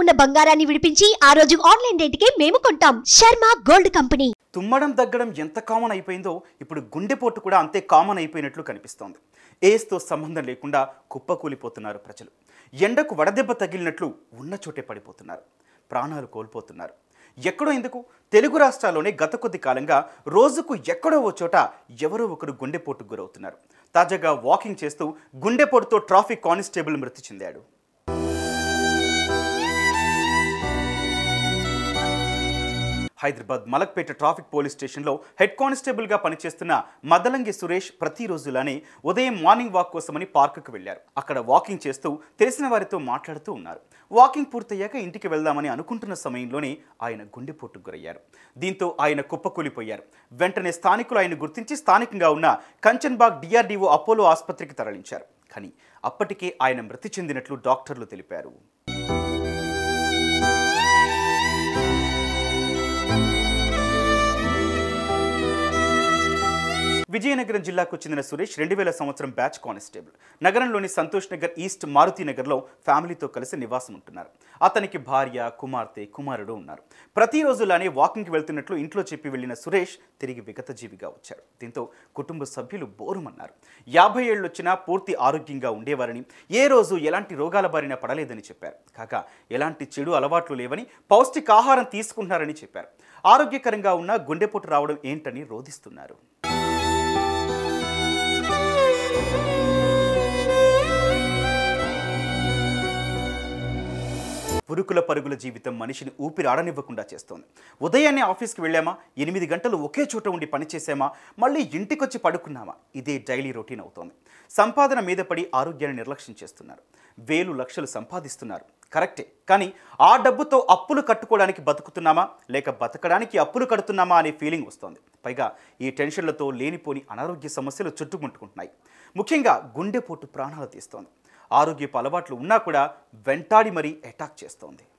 ఉన్న బంగారాన్ని విడిపించి ఆ రోజు ఆన్లైన్ రేటుకే మేము కొంటాం శర్మ గోల్డ్ కంపెనీ తుమ్మడం దగ్గడం ఎంత కామన్ అయిపోయిందో ఇప్పుడు గుండెపోటు కూడా అంతే కామన్ అయిపోయినట్లు కనిపిస్తోంది ఏస్తో సంబంధం లేకుండా కుప్పకూలిపోతున్నారు ప్రజలు ఎండకు వడదెబ్బ తగిలినట్లు ఉన్న చోటే పడిపోతున్నారు ప్రాణాలు కోల్పోతున్నారు ఎక్కడో ఎందుకు తెలుగు రాష్ట్రాల్లోనే గత కొద్ది కాలంగా రోజుకు ఎక్కడో ఓ చోట ఎవరో ఒకరు గుండెపోటుకు గురవుతున్నారు తాజాగా వాకింగ్ చేస్తూ గుండెపోటుతో ట్రాఫిక్ కానిస్టేబుల్ మృతి చెందాడు హైదరాబాద్ మలక్పేట ట్రాఫిక్ పోలీస్ స్టేషన్లో హెడ్ కానిస్టేబుల్గా పనిచేస్తున్న మదలంగి సురేష్ ప్రతిరోజులానే ఉదయం మార్నింగ్ వాక్ కోసమని పార్కుకు వెళ్లారు అక్కడ వాకింగ్ చేస్తూ తెలిసిన వారితో మాట్లాడుతూ ఉన్నారు వాకింగ్ పూర్తయ్యాక ఇంటికి వెళ్దామని అనుకుంటున్న సమయంలోనే ఆయన గుండెపోటుకు గురయ్యారు దీంతో ఆయన కుప్పకూలిపోయారు వెంటనే స్థానికులు ఆయన గుర్తించి స్థానికంగా ఉన్న కంచన్బాగ్ డిఆర్డీఓ అపోలో ఆసుపత్రికి తరలించారు కానీ అప్పటికే ఆయన మృతి చెందినట్లు డాక్టర్లు తెలిపారు విజయనగరం జిల్లాకు చెందిన సురేష్ రెండు వేల సంవత్సరం బ్యాచ్ కానిస్టేబుల్ నగరంలోని సంతోష్ నగర్ ఈస్ట్ మారుతి నగర్లో ఫ్యామిలీతో కలిసి నివాసం ఉంటున్నారు అతనికి భార్య కుమార్తె కుమారుడు ఉన్నారు ప్రతిరోజులానే వాకింగ్కి వెళ్తున్నట్లు ఇంట్లో చెప్పి వెళ్లిన సురేష్ తిరిగి విగతజీవిగా వచ్చాడు దీంతో కుటుంబ సభ్యులు బోరుమన్నారు యాభై ఏళ్ళు వచ్చినా పూర్తి ఆరోగ్యంగా ఉండేవారని ఏ రోజు ఎలాంటి రోగాల బారిన పడలేదని చెప్పారు కాగా ఎలాంటి చెడు అలవాట్లు లేవని పౌష్టికాహారం తీసుకుంటున్నారని చెప్పారు ఆరోగ్యకరంగా ఉన్న గుండెపోటు రావడం ఏంటని రోధిస్తున్నారు పురుకుల పరుగుల జీవితం మనిషిని ఊపిరి ఆడనివ్వకుండా చేస్తోంది ఉదయాన్నే ఆఫీస్కి వెళ్ళామా ఎనిమిది గంటలు ఒకే చోట ఉండి పనిచేసామా మళ్ళీ ఇంటికొచ్చి పడుకున్నామా ఇదే డైలీ రొటీన్ అవుతోంది సంపాదన మీద పడి ఆరోగ్యాన్ని నిర్లక్ష్యం చేస్తున్నారు వేలు లక్షలు సంపాదిస్తున్నారు కరెక్టే కానీ ఆ డబ్బుతో అప్పులు కట్టుకోవడానికి బతుకుతున్నామా లేక బతకడానికి అప్పులు కడుతున్నామా అనే ఫీలింగ్ వస్తోంది పైగా ఈ టెన్షన్లతో లేనిపోని అనారోగ్య సమస్యలు చుట్టుముట్టుకుంటున్నాయి ముఖ్యంగా గుండెపోటు ప్రాణాలు తీస్తోంది ఆరోగ్యపు అలవాట్లు ఉన్నా కూడా వెంటాడి మరీ అటాక్ చేస్తోంది